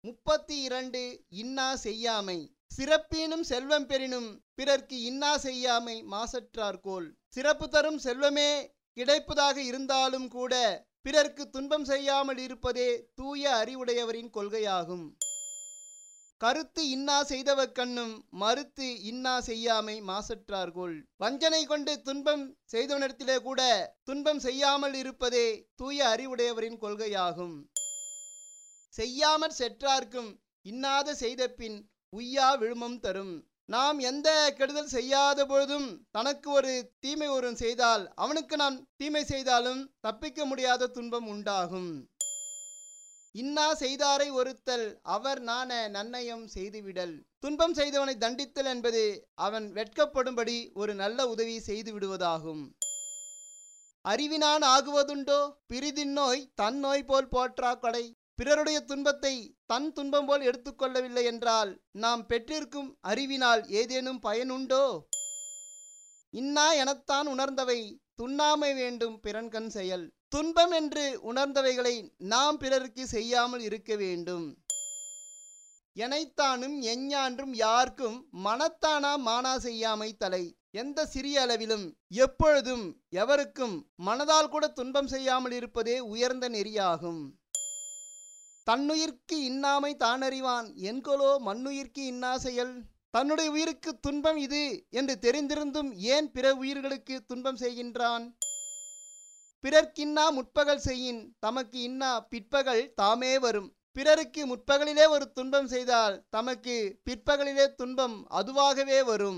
முப்பத்தி இரண்டு இன்னா செய்யாமை சிறப்பீனும் செல்வம் பெறினும் பிறர்க்கு இன்னா செய்யாமை மாசற்றார்கோல் சிறப்பு தரும் செல்வமே கிடைப்பதாக இருந்தாலும் கூட பிறர்க்கு துன்பம் செய்யாமல் இருப்பதே தூய அறிவுடையவரின் கொள்கையாகும் கருத்து இன்னா செய்தவக் கண்ணும் மறுத்து இன்னா செய்யாமை மாசற்றார்கோல் வஞ்சனை கொண்டு துன்பம் செய்தவனிடத்திலே கூட துன்பம் செய்யாமல் இருப்பதே தூய அறிவுடையவரின் கொள்கையாகும் செய்யாமற் செற்றார்க்கும் இன்னாத செய்த பின் உய்யா விழுமம் தரும் நாம் எந்த கெடுதல் செய்யாத பொழுதும் தனக்கு ஒரு தீமை ஒருவன் செய்தால் அவனுக்கு நாம் தீமை செய்தாலும் தப்பிக்க முடியாத துன்பம் உண்டாகும் இன்னா செய்தாரை ஒருத்தல் அவர் நாண நன்னயம் செய்துவிடல் துன்பம் செய்தவனை தண்டித்தல் என்பது அவன் வெட்கப்படும்படி ஒரு நல்ல உதவி செய்து விடுவதாகும் அறிவினான் ஆகுவதுண்டோ பிரிதின் நோய் தன் நோய் போல் போற்றா கொடை பிறருடைய துன்பத்தை தன் துன்பம் போல் எடுத்துக்கொள்ளவில்லை என்றால் நாம் பெற்றிருக்கும் அறிவினால் ஏதேனும் பயனுண்டோ இன்னா எனத்தான் உணர்ந்தவை துண்ணாமை வேண்டும் பிறன்கண் செயல் துன்பம் என்று உணர்ந்தவைகளை நாம் பிறருக்கு செய்யாமல் இருக்க வேண்டும் எனைத்தானும் எஞ்ஞான்றும் யார்க்கும் மனத்தானா மானா செய்யாமை தலை எந்த சிறிய அளவிலும் எப்பொழுதும் எவருக்கும் மனதால் கூட துன்பம் செய்யாமல் இருப்பதே உயர்ந்த நெறியாகும் தன்னுயிர்க்கு இன்னாமை தானறிவான் என்கொலோ மண்ணுயிர்க்கு இன்னா செயல் தன்னுடைய உயிருக்கு துன்பம் இது என்று தெரிந்திருந்தும் ஏன் பிற உயிர்களுக்கு துன்பம் செய்கின்றான் பிறர்க்கின்னா முற்பகல் செய்யின் தமக்கு இன்னா பிற்பகல் தாமே வரும் பிறருக்கு முற்பகலிலே ஒரு துன்பம் செய்தால் தமக்கு பிற்பகலிலே துன்பம் அதுவாகவே வரும்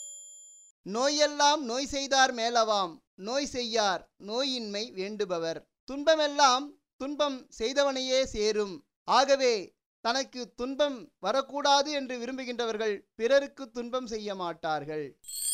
நோயெல்லாம் நோய் செய்தார் மேலவாம் நோய் செய்யார் நோயின்மை வேண்டுபவர் துன்பமெல்லாம் துன்பம் செய்தவனையே சேரும் ஆகவே தனக்கு துன்பம் வரக்கூடாது என்று விரும்புகின்றவர்கள் பிறருக்கு துன்பம் செய்ய மாட்டார்கள்